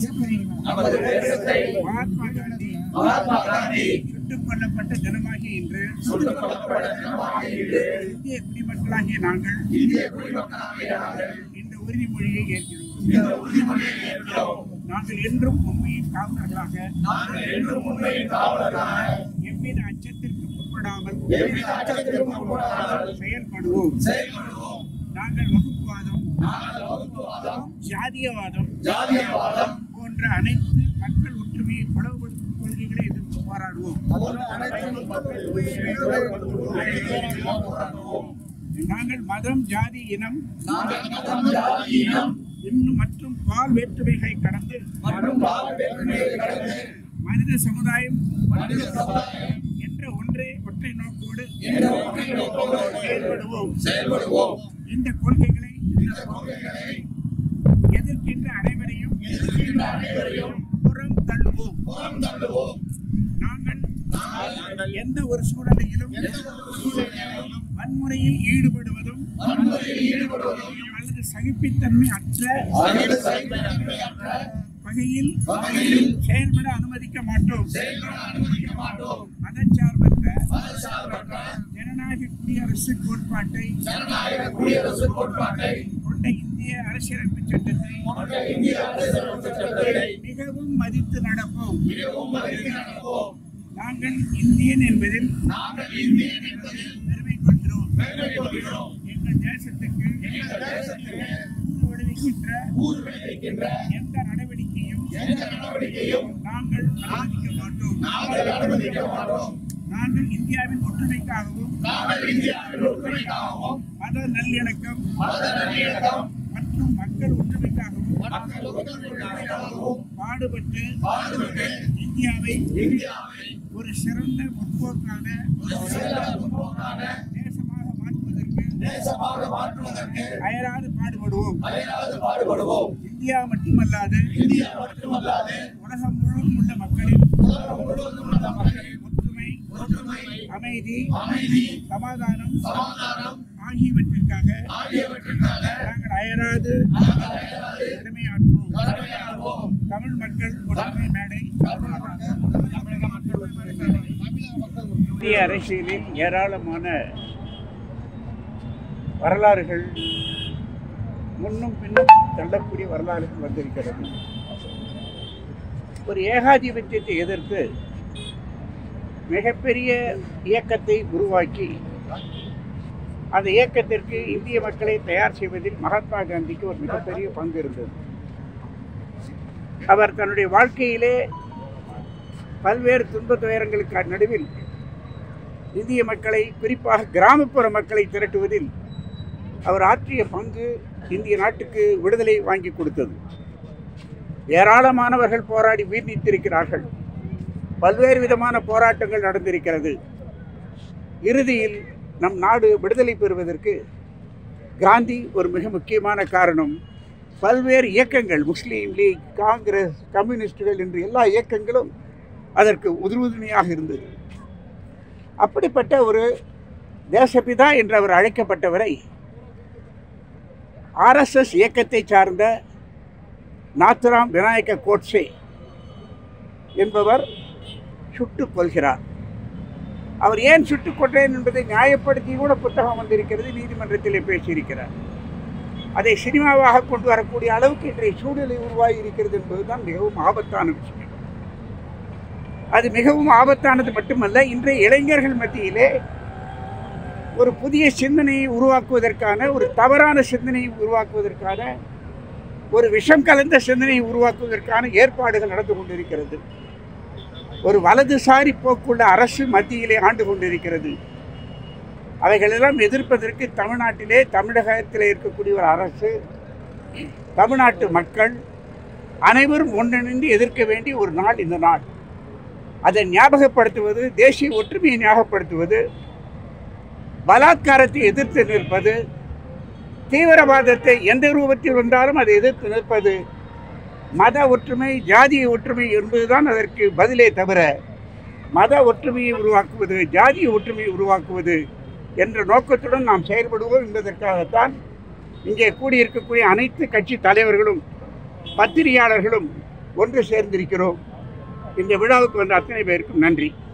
நமது தேசத்தை மகாத்மா காந்தி மகாத்மா காந்தி சுட்டுக் கொல்லப்பட்ட தினமாகிய இன்று சுட்டுக் கொல்லப்பட்ட தினமாகிய இன்று இந்திய குடிமக்களாகிய நாங்கள் இந்திய குடிமக்களாகிய நாங்கள் இந்த உறுதிமொழியை ஏற்கிறோம் இந்த உறுதிமொழியை ஏற்கிறோம் நாங்கள் என்றும் உண்மையின் காவலர்களாக நாங்கள் என்றும் உண்மையின் காவலராக எவ்வித அச்சத்திற்கு உட்படாமல் எவ்வித அச்சத்திற்கும் உட்படாமல் செயல்படுவோம் செயல்படுவோம் நாங்கள் வகுப்புவாதம் நாங்கள் வகுப்புவாதம் ஜாதியவாதம் ஜாதியவாதம் போன்ற அனைத்து மக்கள் ஒற்றுமையை பிளவுபடுத்தும் கொள்கைகளை எதிர்த்து போராடுவோம் போன்ற அனைத்து மக்கள் உரிமைகளை போராடுவோம். நாங்கள் மதம் ஜாதி இனம் நாங்கள் மதம் ஜாதி இனம் இன்னும் மற்றும் பால் வேற்றுமைகளை கடந்து மற்றும் பாவ வேற்றுமையை கடந்து மனித சமுதாயம் மனித சமுதாயம் என்ற ஒன்றே ஒற்றை நோக்கோடு என்ற ஒற்றை நோக்கோடு செயல்படுவோம் செயல்படுவோம் இந்த கொள்கைகளை இந்த கொள்கைகளை எதிர்க்கின்ற அனைவரையும் எதிர்க்கின்ற அனைவரையும் புறம் தள்ளுவோம் புறம் தள்ளுவோம் நாங்கள் நாங்கள் எந்த ஒரு சூழலிலும் வன்முறையில் ஈடுபடுவதும் வன்முறையில் ஈடுபடுவதும் அல்லது சகிப்புத்தன்மை அற்ற அகில சைவநம்பிக்கையற்ற வகையில் வகையில் செயல்பட அனுமதிக்க மாட்டோம் செயல்பட அனுமதிக்க மாட்டோம் மதச்சார்பற்ற மதச்சார்பற்ற ஜனநாயக குடியரசு கோட்பாட்டை ஜனநாயக குடியரசு கோட்பாட்டை கொண்ட இந்திய அரசியலமைப்பு சட்டத்தை கொண்ட இந்திய அரசியலமைப்பு சட்டத்தை மிகவும் மதித்து நடப்போம் மிகவும் மதித்து நடப்போம் நாங்கள் இந்தியன் என்பதில் நாங்கள் இந்தியன் என்பதில் பெருமை கொள்கிறோம் பெருமை கொள்கிறோம் எங்கள் தேசத்துக்கு எங்கள் தேசத்திற்கு ஊர் விளைவிக்கின்ற ஊர் விளைவிக்கின்ற எந்த நடவடிக்கையும் எந்த நடவடிக்கையும் நாங்கள் அனுமதிக்க மாட்டோம் நாங்கள் அனுமதிக்க மாட்டோம் நாங்கள் இந்தியாவின் ஒற்றுமைக்காகவும் நாங்கள் இந்தியாவின் ஒற்றுமைக்காகவும் மத நல்லிணக்கம் மத நல்லிணக்கம் மற்றும் மக்கள் ஒற்றுமைக்காகவும் மக்கள் ஒற்றுமைக்காகவும் பாடுபட்டு பாடுபட்டு இந்தியாவை இந்தியாவை ஒரு சிறந்த முற்போக்கான ஒரு சிறந்த முன்னோக்கான தேசமாக மாற்றுவதற்கு தேசமாக மாற்றுவதற்கு அயராது பாடுபடுவோம் அயராது பாடுபடுவோம் இந்தியா மட்டுமல்லாது இந்தியா மட்டுமல்லாது உலகம் முழுவதும் உள்ள மக்களின் உலகம் முழுவதும் உள்ள மக்களின் ஒற்றுமை ஒற்றுமை அமைதி அமைதி சமாதானம் சமாதானம் ஆகியவற்றிற்காக ஆகியவற்றிற்காக நாங்கள் அயராது நாங்கள் அயராது கடமையாற்றுவோம் கடமையாற்றுவோம் தமிழ் மக்கள் ஒற்றுமை மேடை தமிழக மக்கள் ஒற்றுமை மேடை இந்திய அரசியலில் ஏராளமான வரலாறுகள் முன்னும் பின்னும் தள்ளக்கூடிய வரலாறுகள் வந்திருக்கிறது ஒரு ஏகாதிபத்தியத்தை எதிர்த்து மிகப்பெரிய இயக்கத்தை உருவாக்கி அந்த இயக்கத்திற்கு இந்திய மக்களை தயார் செய்வதில் மகாத்மா காந்திக்கு ஒரு மிகப்பெரிய பங்கு இருந்தது அவர் தன்னுடைய வாழ்க்கையிலே பல்வேறு துன்ப துயரங்களுக்கு நடுவில் இந்திய மக்களை குறிப்பாக கிராமப்புற மக்களை திரட்டுவதில் அவர் ஆற்றிய பங்கு இந்திய நாட்டுக்கு விடுதலை வாங்கி கொடுத்தது ஏராளமானவர்கள் போராடி உயிர் நீத்திருக்கிறார்கள் பல்வேறு விதமான போராட்டங்கள் நடந்திருக்கிறது இறுதியில் நம் நாடு விடுதலை பெறுவதற்கு காந்தி ஒரு மிக முக்கியமான காரணம் பல்வேறு இயக்கங்கள் முஸ்லீம் லீக் காங்கிரஸ் கம்யூனிஸ்டுகள் என்று எல்லா இயக்கங்களும் அதற்கு உறுதுணையாக இருந்தது அப்படிப்பட்ட ஒரு தேசபிதா என்று அவர் அழைக்கப்பட்டவரை ஆர்எஸ்எஸ் இயக்கத்தை சார்ந்த நாத்துராம் விநாயக கோட்சே என்பவர் சுட்டுக் கொள்கிறார் அவர் ஏன் சுட்டுக் கொன்றேன் என்பதை நியாயப்படுத்தி கூட புத்தகம் வந்திருக்கிறது நீதிமன்றத்திலே பேசியிருக்கிறார் அதை சினிமாவாக கொண்டு வரக்கூடிய அளவுக்கு இன்றைய சூழ்நிலை உருவாகி இருக்கிறது என்பதுதான் மிகவும் ஆபத்தான விஷயம் அது மிகவும் ஆபத்தானது மட்டுமல்ல இன்றைய இளைஞர்கள் மத்தியிலே ஒரு புதிய சிந்தனையை உருவாக்குவதற்கான ஒரு தவறான சிந்தனையை உருவாக்குவதற்கான ஒரு விஷம் கலந்த சிந்தனையை உருவாக்குவதற்கான ஏற்பாடுகள் நடந்து கொண்டிருக்கிறது ஒரு வலதுசாரி போக்குள்ள அரசு மத்தியிலே ஆண்டு கொண்டிருக்கிறது அவைகளெல்லாம் எதிர்ப்பதற்கு தமிழ்நாட்டிலே தமிழகத்திலே இருக்கக்கூடிய ஒரு அரசு தமிழ்நாட்டு மக்கள் அனைவரும் ஒன்றிணைந்து எதிர்க்க வேண்டிய ஒரு நாள் இந்த நாள் அதை ஞாபகப்படுத்துவது தேசிய ஒற்றுமையை ஞாபகப்படுத்துவது பலாத்காரத்தை எதிர்த்து நிற்பது தீவிரவாதத்தை எந்த ரூபத்தில் வந்தாலும் அதை எதிர்த்து நிற்பது மத ஒற்றுமை ஜாதிய ஒற்றுமை என்பதுதான் அதற்கு பதிலே தவிர மத ஒற்றுமையை உருவாக்குவது ஜாதிய ஒற்றுமையை உருவாக்குவது என்ற நோக்கத்துடன் நாம் செயல்படுவோம் என்பதற்காகத்தான் இங்கே கூடியிருக்கக்கூடிய அனைத்து கட்சி தலைவர்களும் பத்திரிகையாளர்களும் ஒன்று சேர்ந்திருக்கிறோம் இந்த விழாவுக்கு வந்த அத்தனை பேருக்கும் நன்றி